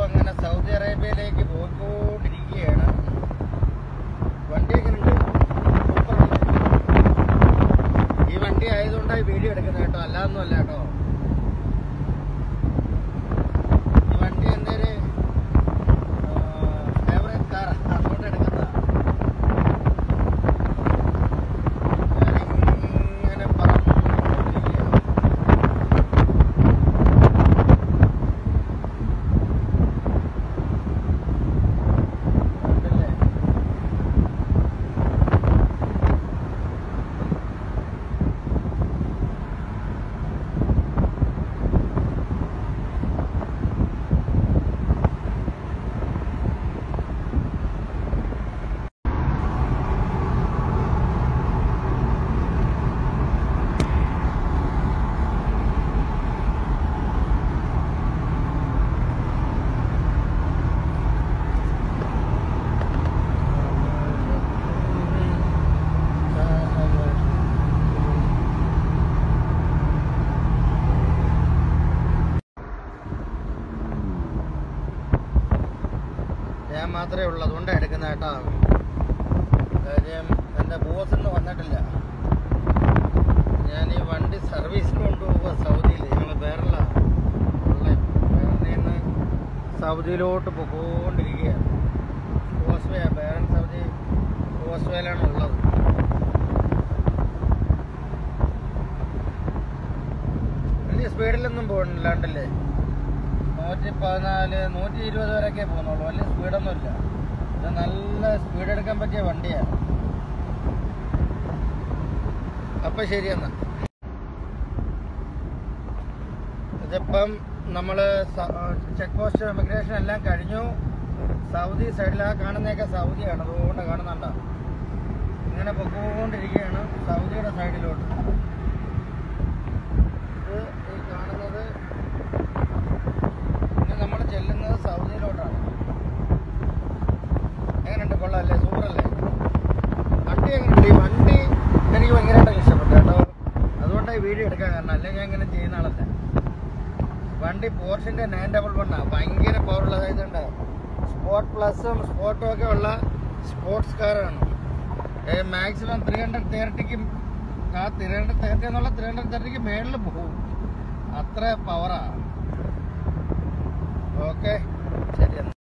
അങ്ങനെ സൗദി അറേബ്യയിലേക്ക് പോയിക്കൊണ്ടിരിക്കുകയാണ് വണ്ടി എങ്ങനെയുണ്ട് സൂപ്പറല്ലേ ഈ വണ്ടി ആയതുകൊണ്ടാണ് വീഡിയോ എടുക്കുന്നത് കേട്ടോ അല്ലാതൊന്നും അല്ല കേട്ടോ ഈ വണ്ടി എൻ്റെ ഒരു ഫേവറേറ്റ് കാറാ അതുകൊണ്ട് എടുക്കുന്നതാ ഞാനിങ്ങനെ പറഞ്ഞുകൊണ്ടിരിക്കുകയാണ് കണ്ടില്ലേ ഞാൻ മാത്രമേ ഉള്ളൂ അതുകൊണ്ടാണ് എടുക്കുന്നത് കേട്ടോ കാര്യം എൻ്റെ ബോസ് ഇന്ന് വന്നിട്ടില്ല ഞാൻ ഈ വണ്ടി സർവീസിന് കൊണ്ടുപോകുക സൗദിയിൽ ഞങ്ങൾ വേറല്ല ഉള്ള വേറിൽ നിന്ന് സൗദിയിലോട്ട് പോയിക്കൊണ്ടിരിക്കുകയാണ് ഓസ്വേ ബേറൻ സൗദി ഓസ്വേലാണ് ഉള്ളത് വലിയ സ്പീഡിലൊന്നും പോകണില്ലാണ്ടല്ലേ നൂറ്റി പതിനാല് നൂറ്റി ഇരുപത് വരെയൊക്കെ പോകുന്നുള്ളൂ വലിയ സ്പീഡൊന്നുമില്ല ഇത് നല്ല സ്പീഡ് എടുക്കാൻ പറ്റിയ വണ്ടിയാണ് അപ്പം ശരി എന്നാ ഇതിപ്പം നമ്മൾ ചെക്ക് പോസ്റ്റ് ഇമിഗ്രേഷൻ എല്ലാം കഴിഞ്ഞു സൗദി സൈഡിൽ ആ കാണുന്നതൊക്കെ സൗദിയാണ് അതുകൊണ്ട് കാണുന്നുണ്ടോ ഇങ്ങനെ പൊക്കോണ്ടിരിക്കുകയാണ് സൗദിയുടെ സൈഡിലോട്ട് ഇത് ഈ കാണുന്നത് ഇനി നമ്മൾ ചെല്ലുന്നത് സൗദിയിലോട്ടാണ് എങ്ങനെയുണ്ട് കൊള്ളാല്ലേ സൂപ്പറല്ലേ വണ്ടി എങ്ങനെയുണ്ട് ഈ വണ്ടി എനിക്ക് ഭയങ്കരമായിട്ട് ഇഷ്ടപ്പെട്ടു കേട്ടോ അതുകൊണ്ടാണ് ഈ വീഡിയോ എടുക്കാൻ കാരണം അല്ലെങ്കിൽ ഞാൻ ഇങ്ങനെ ചെയ്യുന്ന ആളല്ല വണ്ടി പോർഷിന്റെ നയൻ ഡബിൾ വണ്ണാ ഭയങ്കര പവറുള്ള ഇതുണ്ട് സ്പോർട്ട് പ്ലസും സ്പോർട്ടും ഒക്കെ ഉള്ള സ്പോർട്സ് കാറാണ് മാക്സിമം ത്രീ ഹൺഡ്രഡ് തേർട്ടിക്കും ആ ത്രീ ഹൺഡ്രഡ് തേർട്ടി എന്നുള്ള ത്രീ ഹൺഡ്രഡ് തേർട്ടിക്ക് മേളിൽ പോകും അത്ര പവറാ ഓക്കെ ശരി എന്നാ